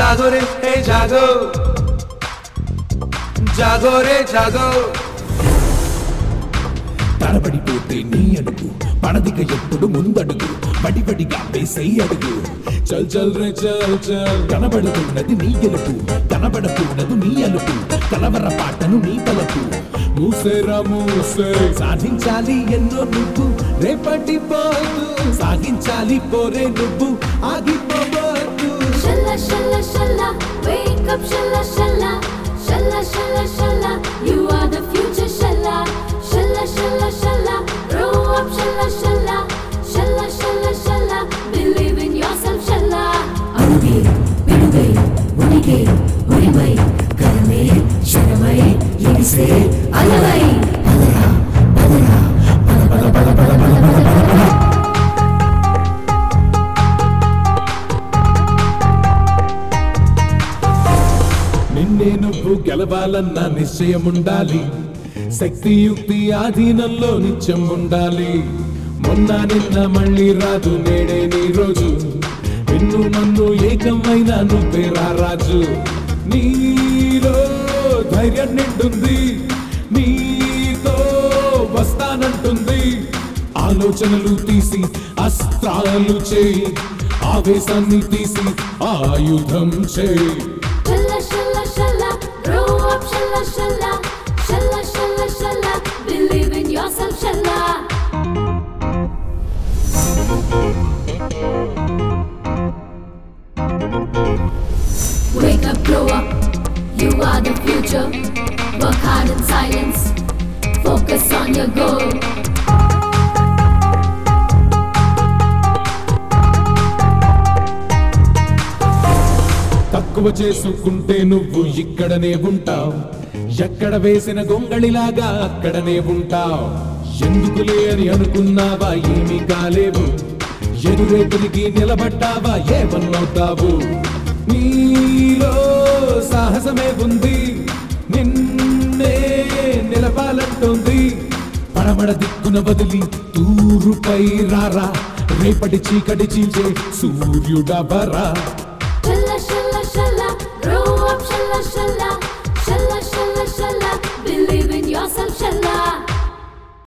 జాగో రే హే జాగో జాగో రే జాగో తడబడిపోతే నీ అడుగు పడదిక ఎప్పుడు ముందడుగు వడివడిగా వేసే అడుగు చల్ చల్ రే చల్ చల్ కనబడుతున్నది నీ గెలుపు కనబడకూడదు నీ అలుపు కలవర పాటను నీ తలపు మూసేరా మూసే సాధించాలి ఎన్నో నువ్వు రేపటి పోతు సాగించాలి పోరే నువ్వు ఆగిపోవద్దు Shalla, shalla, shalla, wake up, shalla, shalla, shalla, shalla, shalla, you are the future, shalla, shalla, shalla, shalla, grow up, shalla, shalla, shalla, shalla, shalla, believe in yourself, shalla. అడుగే పిడుగై ఉనికే ఉరిమై కరమే శరమై ఎగిసే అలవై పదరా పదరా పద పద పద పద పద పద పద పద నిన్నే నువ్వు గెలవాలన్న నిశ్చయముండాలి శక్తియుక్తి ఆధీనంలో నిత్యం ఉండాలి మొన్న నిన్న మళ్ళీ రాదు నేడే నీ రోజు నిన్ను నన్ను ఏకమైన నువ్వే రా రాజు నీలో ధైర్యం నిండుంది నీతో వస్తానంటుంది ఆలోచనలు తీసి అస్త్రాలు చేయి ఆవేశాన్ని తీసి ఆయుధం చేయి Shalla, shalla, shalla, grow up, shalla, shalla, shalla, shalla, shalla, believe in yourself, shalla. Wake up, grow up, you are the future. Work hard in silence, focus on your goal. తక్కువ చేసుకుంటే నువ్వు ఇక్కడనే ఉంటావు ఎక్కడ వేసిన గొంగళిలాగా అక్కడనే ఉంటావు ఎందుకులే అని అనుకున్నావా ఏమీ కాలేవు ఎదురే తిరిగి నిలబడ్డావా ఏమన్నవుతావు నీలో సాహసమే ఉంది నిన్నే నిలపాలంటుంది పడమడ దిక్కున వదిలి తూరుపై రారా రేపటి చీకటి చీల్చే సూర్యుడబరా